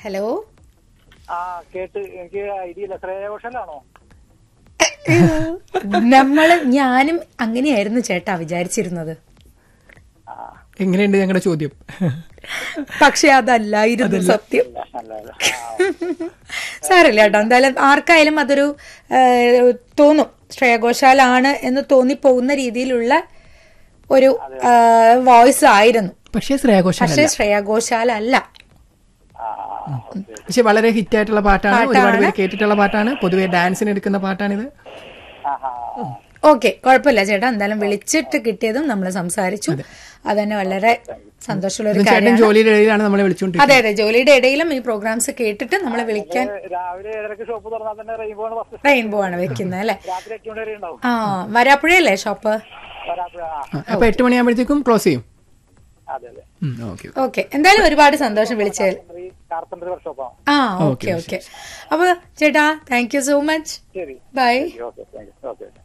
Hello ആ കേട്ട് എനിക്ക് ഐഡിയ ഇല്ല ശ്രേയഘോഷലാണോ നമ്മള് ഞാനും അങ്ങനെയായിരുന്നു ചേട്ടാ വിചാരിച്ചിരുന്നത് ആ എങ്ങനെയുണ്ട് ഞങ്ങളുടെ ചോദ്യം പക്ഷെ അതല്ലായിരുന്നു സത്യം അല്ല അല്ല അല്ല ആ, സാരമില്ല കേട്ടോ എന്തായാലും ആർക്കായാലും അതൊരു ഏഹ്, തോന്നും ശ്രേയഘോഷാലാണ് എന്ന് തോന്നിപ്പോകുന്ന രീതിയിലുള്ള ഒരു വോയിസ് ആയിരുന്നു പക്ഷേ ശ്രേയാഘോഷം പക്ഷെ ശ്രേയഘോഷാൽ അല്ല ആ, ആ, ഓക്കേ. പക്ഷെ വളരെ ഹിറ്റ് ആയിട്ടുള്ള പാട്ടാണ് ഒരുപാട് പേര് കേട്ടിട്ടുള്ള പാട്ടാണ് പൊതുവെ ഡാൻസിന് എടുക്കുന്ന പാട്ടാണിത് ആ, ആ, ആ. ഓക്കെ കുഴപ്പമില്ല ചേട്ടാ എന്തായാലും വിളിച്ചിട്ട് കിട്ടിയതും നമ്മൾ സംസാരിച്ചു അതന്നെ വളരെ സന്തോഷമുള്ള ഒരു ചേട്ടൻ കാര്യമാണ് ജോലിയുടെ ഇടയിലാണ് നമ്മളെ വിളിച്ചുകൊണ്ടിരിക്കുന്നത് അതെ അതെ ജോലിയുടെ ഇടയിലും ഈ പ്രോഗ്രാംസ് കേട്ടിട്ട് നമ്മളെ വിളിക്കാൻ രാവിലെ ഏഴരക്ക് ഷോപ്പ് തുറന്നാൽ തന്നെ റെയിൻബോ ആണ് ഫസ്റ്റ് റെയിൻബോ ആണ് വെക്കുന്നത് അല്ലെ രാത്രി എട്ട് മണി വരെ ഉണ്ടാവും ആ വരാപ്പുഴയല്ലേ ഷോപ്പ് വരാപ്പുഴ ആ അപ്പൊ എട്ട് മണിയാകുമ്പോഴത്തേക്കും ക്ലോസ് ചെയ്യും അതെ അതെ ഓക്കെ ഓക്കെ എന്തായാലും ഒരുപാട് സന്തോഷം വിളിച്ചതിൽ കാർപ്പൻറ്ററി വർക്ക്ഷോപ്പാണ് ആ ഓക്കെ ഓക്കെ അപ്പൊ ചേട്ടാ താങ്ക് യു സോ മച്ച് ശരി bye okay thank you okay